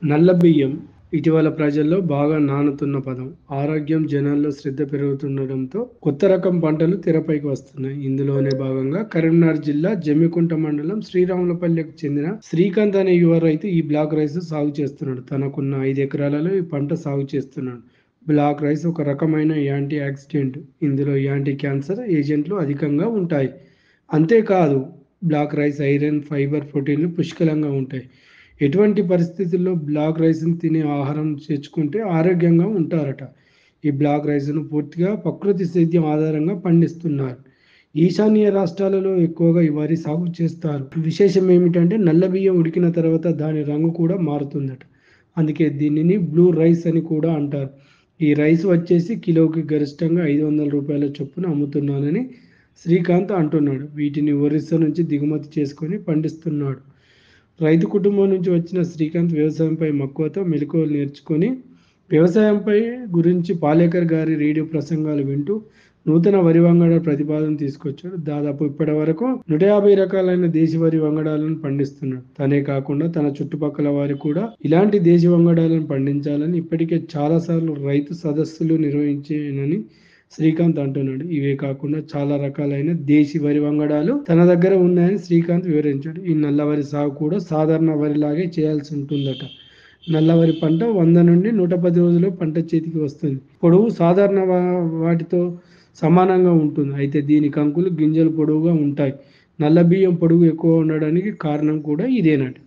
నల్ల బియ్యం ఇటీవల ప్రజల్లో బాగా నానుతున్న పదం ఆరోగ్యం జనాల్లో శ్రద్ధ పెరుగుతుండడంతో కొత్త రకం పంటలు తెరపైకి వస్తున్నాయి ఇందులోనే భాగంగా కరీంనగర్ జిల్లా జమ్మికుంట మండలం శ్రీరాములపల్లెకు చెందిన శ్రీకాంత్ అనే యువ రైతు ఈ బ్లాక్ రైస్ సాగు చేస్తున్నాడు తనకున్న ఐదు ఎకరాలలో ఈ పంట సాగు చేస్తున్నాడు బ్లాక్ రైస్ ఒక రకమైన యాంటీ ఆక్సిడెంట్ ఇందులో యాంటీ క్యాన్సర్ ఏజెంట్లు అధికంగా ఉంటాయి అంతేకాదు బ్లాక్ రైస్ ఐరన్ ఫైబర్ ప్రోటీన్లు పుష్కలంగా ఉంటాయి ఎటువంటి పరిస్థితుల్లో బ్లాక్ రైస్ని తినే ఆహారం చేర్చుకుంటే ఆరోగ్యంగా ఉంటారట ఈ బ్లాక్ రైస్ను పూర్తిగా ప్రకృతి సేద్యం ఆధారంగా పండిస్తున్నారు ఈశాన్య రాష్ట్రాలలో ఎక్కువగా ఈ వరి సాగు చేస్తారు విశేషం ఏమిటంటే నల్ల బియ్యం ఉడికిన తర్వాత దాని రంగు కూడా మారుతుందట అందుకే దీనిని బ్లూ రైస్ అని కూడా అంటారు ఈ రైస్ వచ్చేసి కిలోకి గరిష్టంగా ఐదు వందల రూపాయల చొప్పున అమ్ముతున్నానని శ్రీకాంత్ అంటున్నాడు వీటిని ఒరిస్సా నుంచి దిగుమతి చేసుకొని పండిస్తున్నాడు రైతు కుటుంబం నుంచి వచ్చిన శ్రీకాంత్ వ్యవసాయంపై మక్కువతో మెలకువలు నేర్చుకొని వ్యవసాయంపై గురించి పాలేకర్ గారి రేడియో ప్రసంగాలు వింటూ నూతన వరి వంగడ ప్రతిపాదన తీసుకొచ్చాడు దాదాపు ఇప్పటి వరకు నూట యాభై రకాలైన దేశీ వరి వంగడాలను పండిస్తున్నాడు తనే కాకుండా తన చుట్టుపక్కల వారి కూడా ఇలాంటి దేశీ వంగడాలను పండించాలని ఇప్పటికే చాలా సార్లు రైతు సదస్సులు నిర్వహించానని శ్రీకాంత్ అంటున్నాడు ఇవే కాకుండా చాలా రకాలైన దేశీ వరి వంగడాలు తన దగ్గర ఉన్నాయని శ్రీకాంత్ వివరించాడు ఈ నల్ల వరి సాగు కూడా సాధారణ వరిలాగే చేయాల్సి ఉంటుందట నల్లవరి పంట వంద నుండి నూట పది రోజుల్లో పంట చేతికి వస్తుంది పొడవు సాధారణ వా- వాటితో సమానంగా ఉంటుంది అయితే దీని కంకులు గింజలు పొడవుగా ఉంటాయి నల్ల బియ్యం పొడుగు ఎక్కువ ఉండడానికి కారణం కూడా ఇదేనట